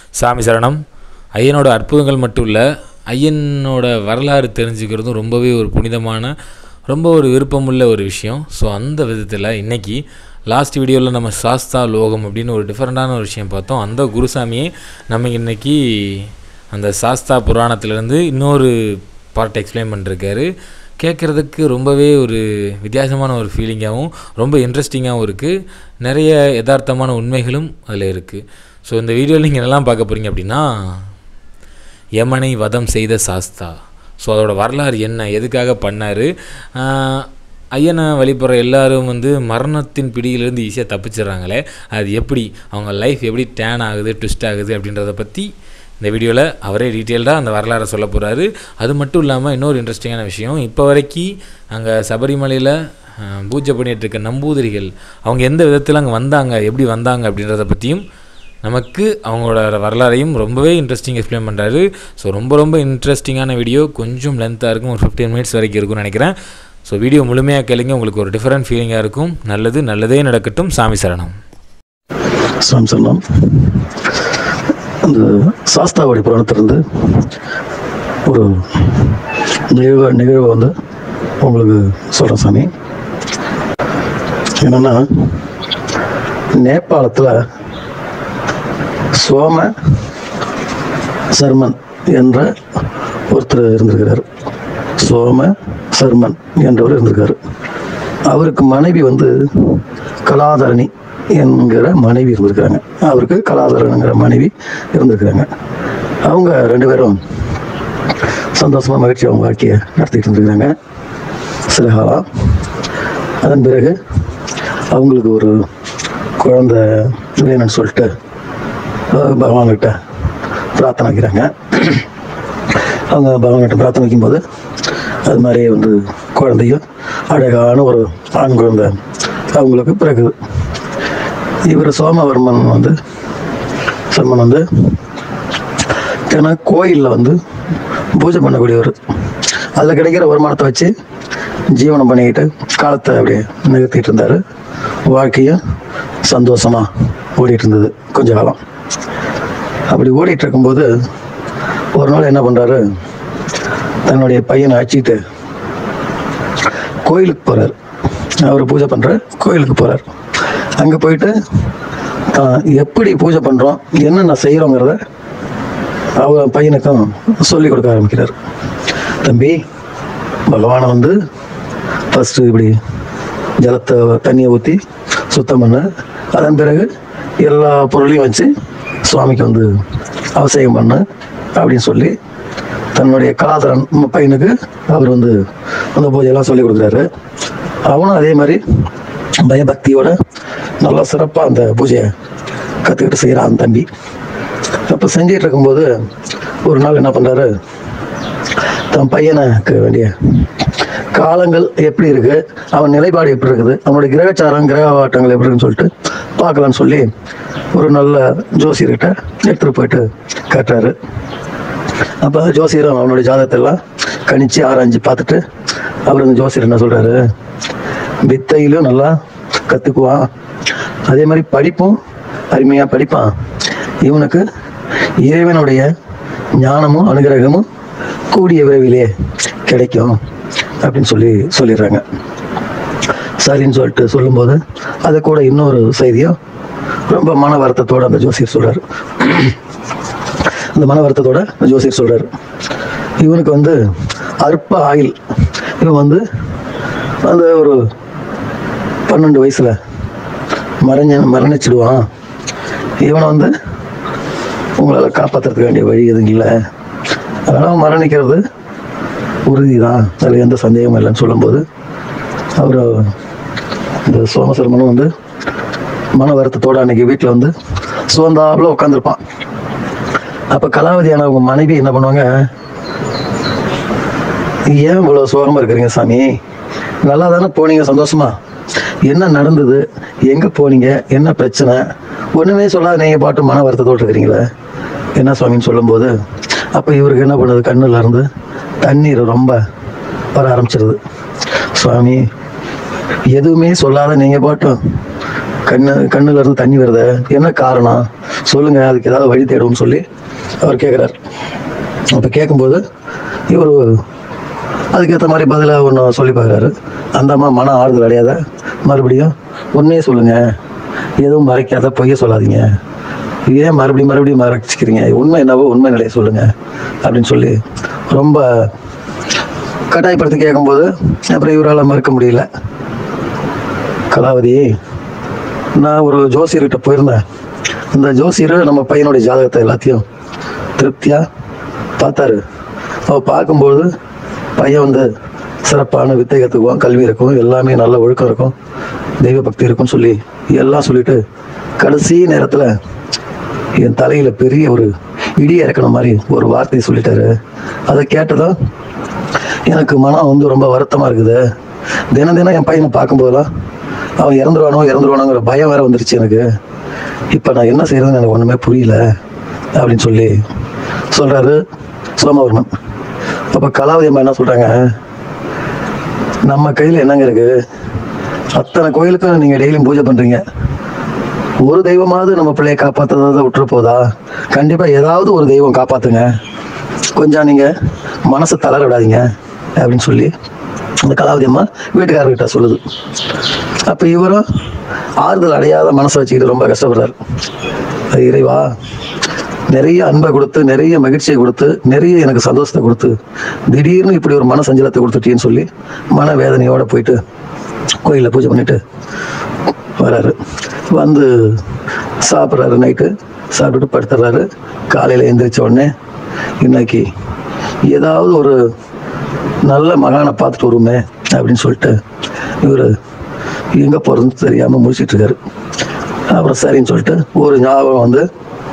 சாமி சரணம் ஐயனோட அற்புதங்கள் மட்டும் இல்லை ஐயனோட வரலாறு தெரிஞ்சுக்கிறதும் ரொம்பவே ஒரு புனிதமான ரொம்ப ஒரு விருப்பமுள்ள ஒரு விஷயம் ஸோ அந்த விதத்தில் இன்றைக்கி லாஸ்ட் வீடியோவில் நம்ம சாஸ்தா லோகம் அப்படின்னு ஒரு டிஃப்ரெண்ட்டான ஒரு விஷயம் பார்த்தோம் அந்த குருசாமியே நமக்கு இன்றைக்கி அந்த சாஸ்தா புராணத்திலேருந்து இன்னொரு பார்ட் எக்ஸ்பிளைன் பண்ணிருக்காரு கேட்குறதுக்கு ரொம்பவே ஒரு வித்தியாசமான ஒரு ஃபீலிங்காகவும் ரொம்ப இன்ட்ரெஸ்டிங்காகவும் இருக்குது நிறைய யதார்த்தமான உண்மைகளும் அதில் இருக்குது ஸோ இந்த வீடியோவில் நீங்கள் என்னெல்லாம் பார்க்க போகிறீங்க அப்படின்னா யமனை வதம் செய்த சாஸ்தா ஸோ அதோட வரலாறு என்ன எதுக்காக பண்ணார் ஐயனை வழிபடுற எல்லாரும் வந்து மரணத்தின் பிடியிலேருந்து ஈஸியாக தப்பிச்சிடுறாங்களே அது எப்படி அவங்க லைஃப் எப்படி டேன் ஆகுது ட்விஸ்ட் ஆகுது அப்படின்றத பற்றி இந்த வீடியோவில் அவரே டீட்டெயில்டாக அந்த வரலாறை சொல்ல போகிறாரு அது மட்டும் இல்லாமல் இன்னொரு இன்ட்ரெஸ்டிங்கான விஷயம் இப்போ வரைக்கும் அங்கே சபரிமலையில் அஹ், பூஜை பண்ணிட்டு இருக்க நம்பூதிரிகள் அவங்க எந்த விதத்தில் அங்கே வந்தாங்க எப்படி வந்தாங்க அப்படின்றத பற்றியும் நமக்கு அவங்களோட வரலாறையும் ரொம்பவே இன்ட்ரெஸ்டிங் எக்ஸ்பிளைன் பண்ணுறாரு ஸோ ரொம்ப ரொம்ப இன்ட்ரெஸ்டிங்கான வீடியோ கொஞ்சம் லென்த்தாக இருக்கும் ஒரு ஃபிஃப்டீன் மினிட்ஸ் வரைக்கும் இருக்கும்னு நினைக்கிறேன் ஸோ வீடியோ முழுமையாக கேளுங்க உங்களுக்கு ஒரு டிஃப்ரெண்ட் ஃபீலிங்காக இருக்கும் நல்லது நல்லதே நடக்கட்டும் சாமி சரணம் சாமி சரணம் அந்த சாஸ்தாவுடைய புராணத்திலிருந்து ஒரு நிகழ்வு நிகழ்வை வந்து உங்களுக்கு சொல்கிறேன் சாமி என்னென்னா நேபாளத்தில் சோம சர்மன் என்ற ஒருத்தர் இருந்திருக்கிறார் சோம சர்மன் என்றவர் இருந்திருக்காரு அவருக்கு மனைவி வந்து கலாதரணி என்கிற மனைவி இருந்திருக்காங்க அவருக்கு கலாதரனுங்கிற மனைவி இருந்திருக்கிறாங்க அவங்க ரெண்டு பேரும் சந்தோஷமா மகிழ்ச்சி அவங்க வாழ்க்கையை நடத்திட்டு இருந்திருக்காங்க சில காலம் அதன் பிறகு அவங்களுக்கு ஒரு குழந்தை வேணும்னு சொல்லிட்டு அஹ், பகவான்கிட்ட பிரார்த்தனை வைக்கிறாங்க அவங்க பகவான்கிட்ட பிரார்த்தனை வைக்கும்போது அது மாதிரி வந்து குழந்தையும் அழகான ஒரு ஆண் குழந்தை அவங்களுக்கு பிறகுது இவர் சோமவர்மன் வந்து சர்மன் வந்து ஏன்னா கோயிலில் வந்து பூஜை பண்ணக்கூடியவர் அதில் கிடைக்கிற வருமானத்தை வச்சு ஜீவனம் பண்ணிக்கிட்டு காலத்தை அப்படியே நிகழ்த்திட்டு இருந்தார் வாழ்க்கையும் சந்தோஷமாக ஓடிட்டு இருந்தது கொஞ்ச காலம் அப்படி ஓடிட்டு இருக்கும்போது ஒரு நாள் என்ன பண்ணுறாரு தன்னுடைய பையனை அழைச்சிட்டு கோயிலுக்கு போகிறார் அவர் பூஜை பண்ணுற கோயிலுக்கு போகிறார் அங்கே போயிட்டு தான் எப்படி பூஜை பண்ணுறோம் என்னென்ன செய்கிறோங்கிறத அவர் பையனுக்கும் சொல்லி கொடுக்க ஆரம்பிக்கிறார் தம்பி பகவானை வந்து ஃபஸ்ட்டு இப்படி ஜலத்தை தண்ணியை ஊற்றி சுத்தம் பண்ண அதன் பிறகு எல்லா பொருளையும் வச்சு சுவாமிக்கு வந்து அபிஷேகம் பண்ணு அப்படின்னு சொல்லி தன்னுடைய கலாதரன் பையனுக்கு அவர் வந்து அந்த பூஜையெல்லாம் சொல்லி கொடுக்குறாரு அவனும் அதே மாதிரி பயபக்தியோட நல்லா சிறப்பாக அந்த பூஜையை கற்றுக்கிட்டு செய்கிறான் தம்பி அப்போ செஞ்சிட்டு இருக்கும்போது ஒரு நாள் என்ன பண்ணுறாரு தன் பையனுக்கு வேண்டிய காலங்கள் எப்படி இருக்கு அவன் நிலைப்பாடு எப்படி இருக்குது அவனுடைய கிரகச்சாரம் கிரக ஆட்டங்கள் எப்படி இருக்குன்னு சொல்லிட்டு பார்க்கலான்னு சொல்லி ஒரு நல்ல ஜோசியர்கிட்ட எடுத்துகிட்டு போயிட்டு காட்டுறாரு அப்போ ஜோசியர் அவனுடைய ஜாதகத்தை எல்லாம் கணிச்சு ஆராய்ஞ்சு பார்த்துட்டு அவர் அந்த ஜோசியர் என்ன சொல்றாரு வித்தையிலும் நல்லா கற்றுக்குவான் அதே மாதிரி படிப்பும் அருமையாக படிப்பான் இவனுக்கு இறைவனுடைய ஞானமும் அனுகிரகமும் கூடிய விரைவிலே கிடைக்கும் அப்படின்னு சொல்லி சொல்லிடுறாங்க சரின்னு சொல்லிட்டு சொல்லும்போது அது கூட இன்னொரு செய்தியும் ரொம்ப மன வருத்தத்தோட அந்த ஜோசியர் சொல்றாரு அந்த மன வருத்தத்தோட அந்த ஜோசியர் சொல்றாரு இவனுக்கு வந்து அற்ப ஆயில் இவன் வந்து அந்த ஒரு பன்னெண்டு வயசுல மறைஞ்ச மரணிச்சிடுவான் இவனை வந்து உங்களால் காப்பாற்றுறதுக்கு வேண்டிய வழி எதுவும் இல்லை அதனால் மரணிக்கிறது உறுதி தான் அதில் எந்த சந்தேகமும் இல்லைன்னு சொல்லும்போது அவர் இந்த சோமசர்மனும் வந்து மன வருத்தத்தோட அன்னைக்கு வீட்டில் வந்து சுவந்தாப்புல உட்காந்துருப்பான் அப்போ கலாவதியான அவங்க மனைவி என்ன பண்ணுவாங்க ஏன் இவ்வளோ சோகமாக இருக்கிறீங்க சாமி நல்லா தானே போனீங்க சந்தோஷமா என்ன நடந்தது எங்கே போனீங்க என்ன பிரச்சனை ஒன்றுமே சொல்லாத நீங்கள் பாட்டு மன வருத்தத்தோடு இருக்கிறீங்களே என்ன சுவாமின்னு சொல்லும்போது அப்போ இவருக்கு என்ன பண்ணுது கண்ணுல இருந்து தண்ணீர் ரொம்ப வர ஆரம்பிச்சிருது சுவாமி எதுவுமே சொல்லாத நீங்கள் பாட்டும் கண்ணு கண்ணுல இருந்து தண்ணி வருது என்ன காரணம் சொல்லுங்க அதுக்கு ஏதாவது வழி தேடுவோம்னு சொல்லி அவர் கேட்குறாரு அப்போ கேட்கும்போது இவர் அதுக்கேற்ற மாதிரி பதிலாக ஒன்று சொல்லி பார்க்குறாரு அந்த அம்மா மன ஆறுதல் அடையாத மறுபடியும் உண்மையே சொல்லுங்க எதுவும் மறைக்காத பொய்ய சொல்லாதீங்க ஏன் மறுபடியும் மறுபடியும் மறைச்சிக்கிறீங்க உண்மை என்னவோ உண்மை நிலையை சொல்லுங்க அப்படின்னு சொல்லி ரொம்ப கட்டாயப்படுத்தி கேட்கும்போது அப்புறம் இவரால் மறுக்க முடியல கலாவதி நான் ஒரு ஜோசியர்கிட்ட போயிருந்தேன் அந்த ஜோசியர் நம்ம பையனுடைய ஜாதகத்தை எல்லாத்தையும் திருப்தியாக பார்த்தாரு அவ பார்க்கும்போது பையன் வந்து சிறப்பான வித்தை கற்றுக்குவான் கல்வி இருக்கும் எல்லாமே நல்ல ஒழுக்கம் இருக்கும் தெய்வ பக்தி இருக்கும்னு சொல்லி எல்லாம் சொல்லிட்டு கடைசி நேரத்தில் என் தலையில் பெரிய ஒரு இடி இறக்கணும் மாதிரி ஒரு வார்த்தையை சொல்லிட்டாரு அதை கேட்டதும் எனக்கு மனம் வந்து ரொம்ப வருத்தமாக இருக்குது தினம் தினம் என் பையனை பார்க்கும்போதெல்லாம் அவன் இறந்துருவானோ இறந்துருவானோங்கிற பயம் வேற வந்துருச்சு எனக்கு இப்போ நான் என்ன செய்யறதுன்னு எனக்கு ஒன்றுமே புரியல அப்படின்னு சொல்லி சொல்கிறாரு சோமவர்மன் அப்போ கலாவதி அம்மா என்ன சொல்கிறாங்க நம்ம கையில் என்னங்க இருக்கு அத்தனை கோயிலுக்கும் நீங்கள் டெய்லியும் பூஜை பண்ணுறீங்க ஒரு தெய்வமாவது நம்ம பிள்ளைய காப்பாற்றுறத விட்டுற போதா கண்டிப்பாக ஏதாவது ஒரு தெய்வம் காப்பாற்றுங்க கொஞ்சம் நீங்கள் மனசை தளர விடாதீங்க அப்படின்னு சொல்லி அந்த கலாவதி அம்மா வீட்டுக்காரர்கிட்ட சொல்லுது அப்போ இவரும் ஆறுதல் அடையாத மனசை வச்சுக்கிட்டு ரொம்ப கஷ்டப்படுறாரு அது இறைவா நிறைய அன்பை கொடுத்து நிறைய மகிழ்ச்சியை கொடுத்து நிறைய எனக்கு சந்தோஷத்தை கொடுத்து திடீர்னு இப்படி ஒரு மன சஞ்சலத்தை கொடுத்துட்டீன்னு சொல்லி மன வேதனையோட போயிட்டு கோயிலில் பூஜை பண்ணிட்டு வராரு வந்து சாப்பிட்றாரு நைட்டு சாப்பிட்டுட்டு படுத்துறாரு காலையில் எந்திரிச்ச உடனே இன்னைக்கு ஏதாவது ஒரு நல்ல மகானை பார்த்துட்டு வருமே அப்படின்னு சொல்லிட்டு இவர் எங்கே போகிறதுன்னு தெரியாமல் முடிச்சிட்டு இருக்காரு அப்புறம் சரின்னு சொல்லிட்டு ஒரு ஞாபகம் வந்து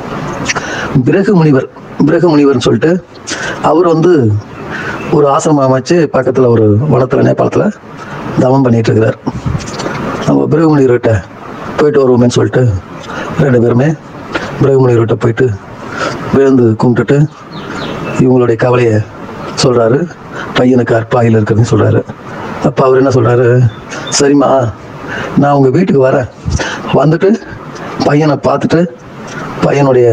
பிறகு முனிவர் பிறகு முனிவர்னு சொல்லிட்டு அவர் வந்து ஒரு ஆசிரமம் அமைச்சு பக்கத்தில் ஒரு வனத்தில் நேபாளத்தில் தவம் பண்ணிட்டு இருக்கிறார் நம்ம பிறகு முனிவர்கிட்ட போயிட்டு வருவோமேன்னு சொல்லிட்டு ரெண்டு பேருமே பிறகு முனிவர்கிட்ட போயிட்டு விழுந்து கும்பிட்டுட்டு இவங்களுடைய கவலையை சொல்கிறாரு பையனுக்கு அற்பாயில் இருக்கிறதுன்னு சொல்கிறாரு அப்போ அவர் என்ன சொல்கிறாரு சரிம்மா நான் உங்கள் வீட்டுக்கு வரேன் வந்துட்டு பையனை பார்த்துட்டு பையனுடைய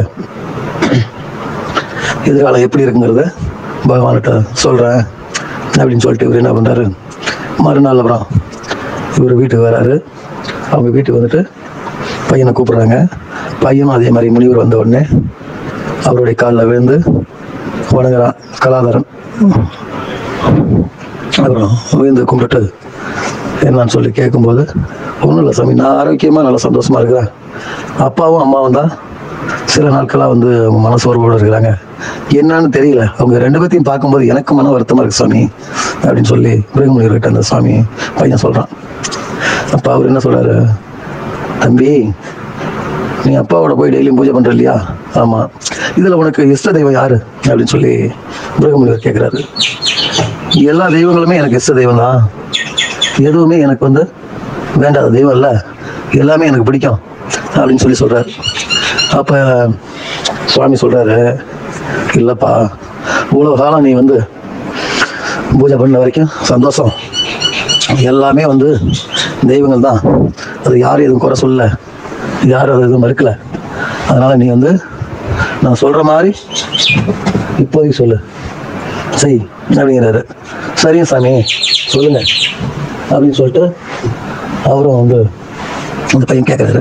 எதிர்காலம் எப்படி இருக்குங்கிறத பகவான்கிட்ட சொல்கிறேன் அப்படின்னு சொல்லிட்டு இவர் என்ன பண்ணுறாரு மறுநாள் அப்புறம் இவர் வீட்டுக்கு வராரு அவங்க வீட்டுக்கு வந்துட்டு பையனை கூப்பிட்றாங்க பையனும் அதே மாதிரி முனிவர் வந்த உடனே அவருடைய காலில் விழுந்து வணங்குறான் கலாதரன் அப்புறம் விழுந்து கும்பிட்டு என்னன்னு சொல்லி கேட்கும்போது ஒன்றும் இல்லை சாமி நான் ஆரோக்கியமாக நல்லா சந்தோஷமாக இருக்கிறேன் அப்பாவும் அம்மாவும் தான் சில நாட்களாக வந்து அவங்க மனசோர்வோடு இருக்கிறாங்க என்னன்னு தெரியல அவங்க ரெண்டு பேர்த்தையும் பார்க்கும்போது எனக்கு மன வருத்தமாக இருக்கு சாமி அப்படின்னு சொல்லி மிருகமுனிவர்கிட்ட அந்த சாமி பையன் சொல்கிறான் அப்போ அவர் என்ன சொல்கிறாரு தம்பி நீ அப்பாவோட போய் டெய்லியும் பூஜை பண்ணுற இல்லையா ஆமாம் இதில் உனக்கு இஷ்ட தெய்வம் யாரு அப்படின்னு சொல்லி மிருகமுனிவர் கேட்குறாரு எல்லா தெய்வங்களுமே எனக்கு இஷ்ட தெய்வம் தான் எதுவுமே எனக்கு வந்து வேண்டாத தெய்வம் இல்லை எல்லாமே எனக்கு பிடிக்கும் அப்படின்னு சொல்லி சொல்கிறாரு அப்போ சுவாமி சொல்கிறாரு இல்லைப்பா இவ்வளோ காலம் நீ வந்து பூஜை பண்ண வரைக்கும் சந்தோஷம் எல்லாமே வந்து தெய்வங்கள் தான் அது யாரும் எதுவும் குறை சொல்லல யாரும் அது எதுவும் மறுக்கல அதனால் நீ வந்து நான் சொல்கிற மாதிரி இப்போதைக்கு சொல்லு சரி அப்படிங்கிறாரு சரிங்க சாமி சொல்லுங்க அப்படின்னு சொல்லிட்டு அவரும் வந்து அந்த பையன் கேட்குறாரு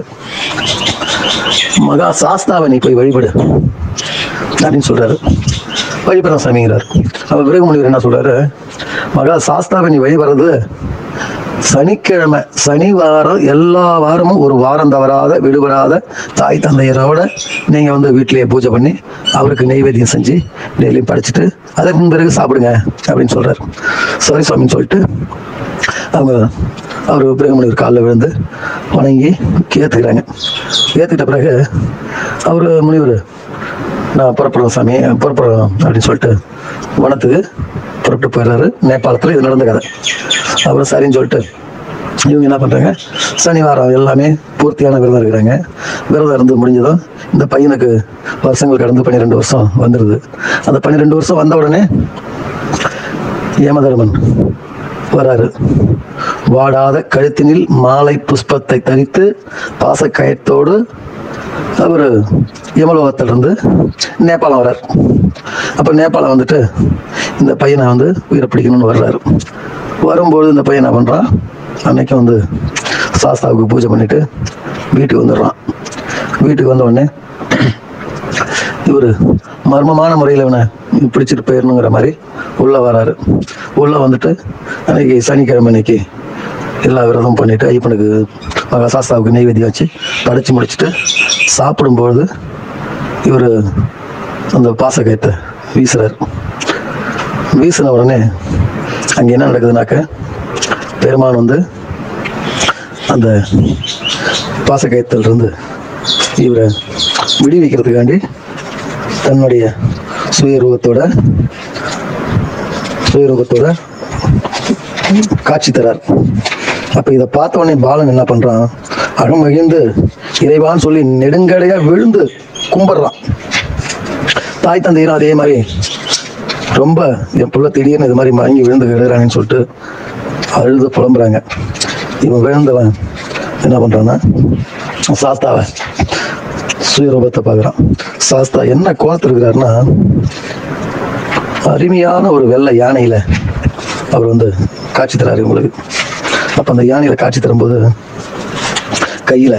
மகா சாஸ்தாவை நீ போய் வழிபடு அப்படின்னு சொல்றாரு வழிபடுற சாமிங்கிறார் அவர் விரகு முனிவர் என்ன சொல்றாரு மகா சாஸ்தாவை நீ வழிபடுறது சனிக்கிழமை சனி வாரம் எல்லா வாரமும் ஒரு வாரம் தவறாத விடுபடாத தாய் தந்தையரோட நீங்க வந்து வீட்டிலேயே பூஜை பண்ணி அவருக்கு நெய்வேத்தியம் செஞ்சு டெய்லியும் படைச்சிட்டு அதற்கு பிறகு சாப்பிடுங்க அப்படின்னு சொல்றாரு சரி சுவாமின்னு சொல்லிட்டு அவங்க அவர் பிரேமணியர் காலில் விழுந்து வணங்கி ஏற்றுக்கிறாங்க ஏற்றுக்கிட்ட பிறகு அவர் முனிவர் நான் புறப்படுறேன் சாமி புறப்படுறோம் அப்படின்னு சொல்லிட்டு வனத்துக்கு புறப்பட்டு போயிடுறாரு நேபாளத்தில் இது நடந்த கதை அப்புறம் சரின்னு சொல்லிட்டு இவங்க என்ன பண்ணுறாங்க சனிவாரம் எல்லாமே பூர்த்தியான விரதம் இருக்கிறாங்க விரதம் இருந்து முடிஞ்சதும் இந்த பையனுக்கு வருஷங்கள் கடந்து பன்னிரெண்டு வருஷம் வந்துடுது அந்த பன்னிரெண்டு வருஷம் வந்த உடனே யமதர்மன் வராரு வாடாத கழுத்தினில் மாலை புஷ்பத்தை தரித்து பாசக்கயத்தோடு அவர் யமலோகத்திலிருந்து நேபாளம் வர்றார் அப்போ நேபாளம் வந்துட்டு இந்த பையனை வந்து உயிரை பிடிக்கணும்னு வர்றாரு வரும்போது இந்த பையன் என்ன பண்ணுறான் அன்னைக்கு வந்து சாஸ்தாவுக்கு பூஜை பண்ணிட்டு வீட்டுக்கு வந்துடுறான் வீட்டுக்கு வந்த உடனே இவர் மர்மமான முறையில் இவனை பிடிச்சிட்டு போயிடணுங்கிற மாதிரி உள்ளே வராரு உள்ளே வந்துட்டு அன்னைக்கு சனிக்கிழமை அன்னைக்கு எல்லா விரதமும் பண்ணிட்டு ஐயப்பனுக்கு மகா சாஸ்தாவுக்கு நெய்வேத்தியம் வச்சு படைச்சு முடிச்சுட்டு சாப்பிடும்பொழுது இவர் அந்த பாசக்கயத்தை வீசுறாரு வீசின உடனே அங்கே என்ன நடக்குதுனாக்க பெருமான் வந்து அந்த பாசக்கயத்திலிருந்து இவரை விடுவிக்கிறதுக்காண்டி தன்னுடைய சுயரூபத்தோட சுயரூபத்தோட காட்சி தரார் அப்ப இதை பார்த்த உடனே பாலன் என்ன பண்றான் அகமகிழ்ந்து இறைவான்னு சொல்லி நெடுங்கடையா விழுந்து கும்பிடுறான் தாய் தந்தையரும் அதே மாதிரி ரொம்ப என் புள்ள திடீர்னு இது மாதிரி வாங்கி விழுந்து கிடுறாங்கன்னு சொல்லிட்டு அழுது புலம்புறாங்க இவன் விழுந்தவன் என்ன பண்றான்னா சாஸ்தாவை சுயரூபத்தை பார்க்குறான் சாஸ்தா என்ன கோலத்தில் இருக்கிறாருன்னா அருமையான ஒரு வெள்ளை யானையில அவர் வந்து காட்சி தராரு உங்களுக்கு அப்போ அந்த யானையில காட்சி தரும்போது கையில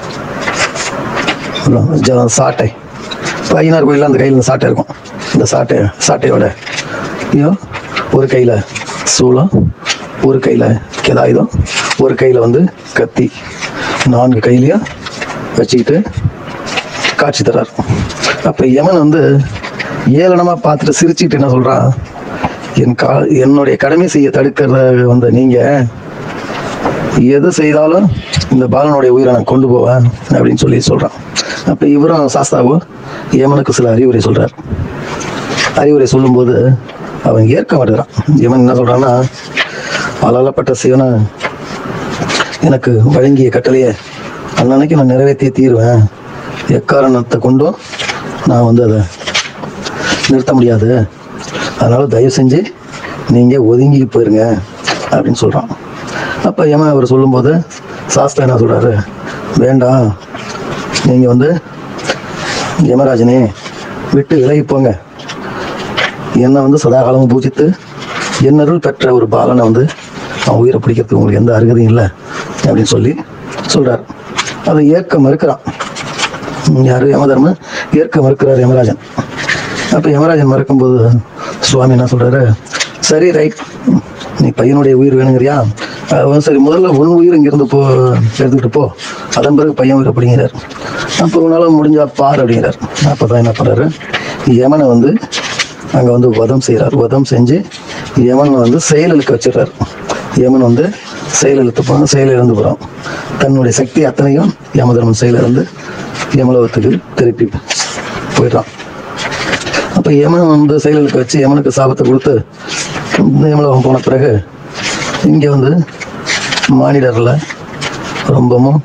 ஜ- சாட்டை இப்போ ஐயனார் கோயிலில் அந்த கையில் இந்த சாட்டை இருக்கும் இந்த சாட்டை சாட்டையோட ஐயோ ஒரு கையில் சூளம் ஒரு கையில் கெதாயுதம் ஒரு கையில் வந்து கத்தி நான்கு கையிலையும் வச்சுக்கிட்டு காட்சி தர்றார் அப்போ யமன் வந்து ஏளனமாக பார்த்துட்டு சிரிச்சுட்டு என்ன சொல்கிறான் என் கா என்னுடைய கடமை செய்ய தடுக்கிறத வந்த நீங்கள் எது செய்தாலும் இந்த பாலனுடைய உயிரை நான் கொண்டு போவேன் அப்படின்னு சொல்லி சொல்கிறான் அப்போ இவரும் சாஸ்தாவும் யமனுக்கு சில அறிவுரை சொல்கிறார் அறிவுரை சொல்லும்போது அவன் ஏற்க மாட்டேறான் யமன் என்ன சொல்கிறான்னா அலலப்பட்ட சிவனை எனக்கு வழங்கிய கட்டளையை அன்னன்னைக்கு நான் நிறைவேற்றியே தீருவேன் எக்காரணத்தை கொண்டும் நான் வந்து அதை நிறுத்த முடியாது அதனால தயவு செஞ்சு நீங்கள் ஒதுங்கி போயிருங்க அப்படின்னு சொல்கிறான் அப்போ யமன் அவர் சொல்லும்போது சாஸ்திரம் என்ன சொல்கிறாரு வேண்டாம் நீங்கள் வந்து யமராஜனே விட்டு விலகி போங்க என்னை வந்து சதாகாலமும் பூஜித்து என்னருள் பெற்ற ஒரு பாலனை வந்து அவன் உயிரை பிடிக்கிறதுக்கு உங்களுக்கு எந்த அருகதையும் இல்லை அப்படின்னு சொல்லி சொல்கிறார் அதை ஏற்க மறுக்கிறான் யார் யமதர்மன் ஏற்க மறுக்கிறார் யமராஜன் அப்போ யமராஜன் மறுக்கும்போது சுவாமி என்ன சொல்கிறாரு சரி ரைட் நீ பையனுடைய உயிர் வேணுங்கிறியா அஹ் சரி முதல்ல உன் உயிர் இங்கிருந்து போ எடுத்துக்கிட்டு போ அதன் பிறகு பையன் உயிர் அப்படிங்கிறார் அப்போ உன்னால் முடிஞ்சா பார் அப்படிங்கிறார் அப்போ தான் என்ன பண்ணுறாரு யமனை வந்து அங்கே வந்து வதம் செய்கிறார் வதம் செஞ்சு யமன் வந்து செயலுக்கு வச்சிடுறார் யமன் வந்து செயலிழத்து போன செயலிழந்து போகிறான் தன்னுடைய சக்தி அத்தனையும் யமதர்மன் செயலிழந்து யமலோகத்துக்கு திருப்பி போயிடுறான் அப்போ யமன் வந்து செயலுக்கு வச்சு யமனுக்கு சாபத்தை கொடுத்து யமலோகம் போன பிறகு இங்கே வந்து மானிடரில் ரொம்பவும்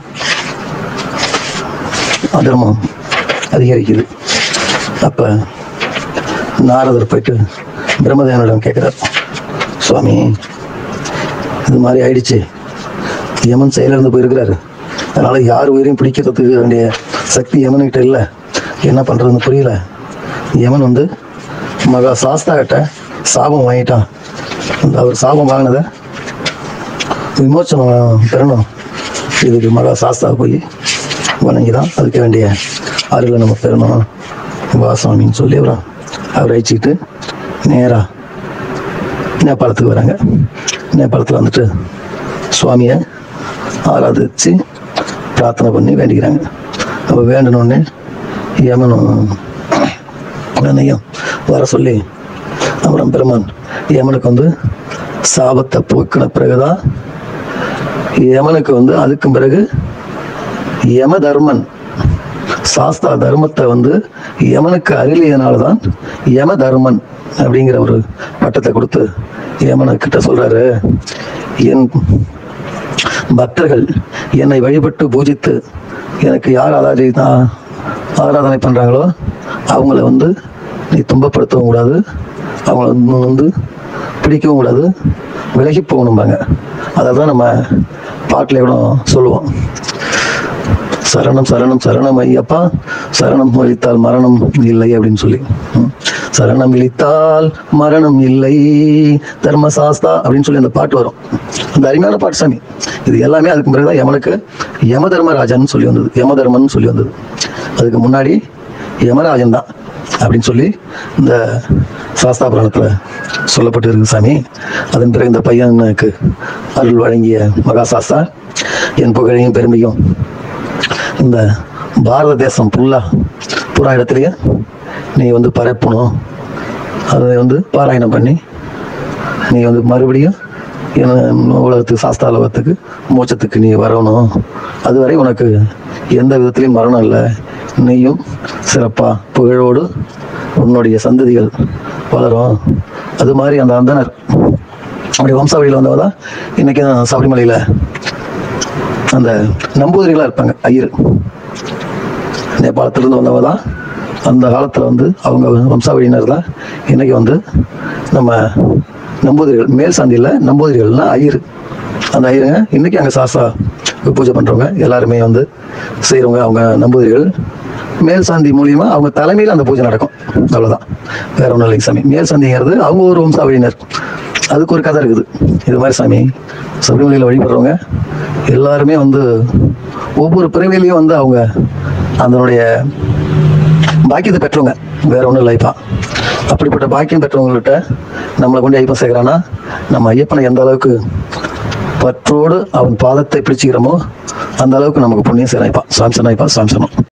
அதர்மம் அதிகரிக்குது அப்போ நாரதர் போயிட்டு பிரம்மதேவனிடம் கேட்குறார் சுவாமி இது மாதிரி ஆயிடுச்சு யமன் செயலிழந்து போயிருக்கிறாரு அதனால யார் உயிரையும் பிடிக்கிறதுக்கு வேண்டிய சக்தி யமன்கிட்ட இல்லை என்ன பண்ணுறதுன்னு புரியல யமன் வந்து மகா சாஸ்தா கிட்ட சாபம் வாங்கிட்டான் அந்த அவர் சாபம் வாங்கினதை விமோச்சனம் பெறணும் இதுக்கு மகா சாஸ்தா போய் வணங்கி தான் அதுக்கு வேண்டிய அருளை நம்ம பெறணும் வாசாமின்னு சொல்லி அவரை அவரை அழைச்சிக்கிட்டு நேராக நேபாளத்துக்கு வராங்க நேபாளத்தில் வந்துட்டு சுவாமியை ஆராதிச்சு பிரார்த்தனை பண்ணி வேண்டிக்கிறாங்க அப்போ வேண்டினோடனே யமனும் என்னையும் வர சொல்லி அப்புறம் பெருமான் யமனுக்கு வந்து சாபத்தை போக்கின பிறகுதான் யமனுக்கு வந்து அதுக்கும் பிறகு யம தர்மன் சாஸ்தா தர்மத்தை வந்து யமனுக்கு அருளியனால தான் யம தர்மன் அப்படிங்கிற ஒரு பட்டத்தை கொடுத்து யமனுக்கிட்ட சொல்றாரு என் பக்தர்கள் என்னை வழிபட்டு பூஜித்து எனக்கு யார் ஆராதி ஆராதனை பண்றாங்களோ அவங்கள வந்து நீ துன்பப்படுத்தவும் கூடாது அவங்கள வந்து- வந்து பிடிக்கவும் கூடாது விலகி போகணும்பாங்க அதை தான் நம்ம பாட்டில் கூட சொல்லுவோம் சரணம் சரணம் சரணம் ஐயப்பா சரணம் இழித்தால் மரணம் இல்லை அப்படின்னு சொல்லி ம். சரணம் இழித்தால் மரணம் இல்லை தர்மசாஸ்தா அப்படின்னு சொல்லி அந்த பாட்டு வரும் அந்த அருமையான பாட்டு சாமி இது எல்லாமே அதுக்கு பிறகுதான் யமனுக்கு யம தர்மராஜன் சொல்லி வந்தது யம தர்மன் சொல்லி வந்தது அதுக்கு முன்னாடி யமராஜன் தான் அப்படின்னு சொல்லி இந்த சாஸ்தா புராணத்தில் சொல்லப்பட்டு இருக்கு சாமி அதன் பிறகு இந்த பையனுக்கு அருள் வழங்கிய மகா சாஸ்தா என் புகழையும் பெருமையும் இந்த பாரத தேசம் ஃபுல்லாக புறா இடத்துலையே நீ வந்து பரப்பணும் அதை வந்து பாராயணம் பண்ணி நீ வந்து மறுபடியும் என்ன உலகத்துக்கு சாஸ்தா உலகத்துக்கு மோட்சத்துக்கு நீ வரணும் அதுவரை உனக்கு எந்த விதத்திலையும் மரணம் இல்லை நீயும் சிறப்பாக புகழோடு உன்னுடைய சந்ததிகள் வளரும் அது மாதிரி அந்த அந்தனர் அப்படி வம்சாவளியில் வந்தவ தான் இன்றைக்கி சபரிமலையில் அந்த நம்பூதிரிகளாக இருப்பாங்க ஐயர் நேபாளத்திலிருந்து வந்தவங்க தான் அந்த காலத்தில் வந்து அவங்க வம்சாவளியினர் தான் இன்னைக்கு வந்து நம்ம நம்பூதிரிகள் மேல் சாந்தியில் நம்பூதிரிகள்னா ஐயர் அந்த ஐயருங்க இன்னைக்கு அங்கே சாஸ்தா பூஜை பண்ணுறவங்க எல்லாருமே வந்து செய்கிறவங்க அவங்க நம்பூதிரிகள் மேல் சாந்தி மூலியமா அவங்க தலைமையில் அந்த பூஜை நடக்கும் அவ்வளோதான் வேற ஒன்றும் இல்லைங்க சாமி மேல் சாந்திங்கிறது அவங்க ஒரு வம்சாவளியினர் அதுக்கு ஒரு கதை இருக்குது இது மாதிரி சாமி சபரிமலையில் வழிபடுறவங்க எல்லாருமே வந்து ஒவ்வொரு பிறவிலையும் வந்து அவங்க அதனுடைய பாக்கியத்தை பெற்றவங்க வேற ஒன்றும் இல்லை இப்போ அப்படிப்பட்ட பாக்கியம் பெற்றவங்கள்ட்ட நம்மளை கொண்டு ஐயப்பன் சேர்க்குறான்னா நம்ம ஐயப்பனை எந்த அளவுக்கு பற்றோடு அவன் பாதத்தை பிடிச்சிக்கிறோமோ அந்த அளவுக்கு நமக்கு புண்ணியம் சேராய்ப்பா சாம்சனாய்ப்பா சாம்சனம்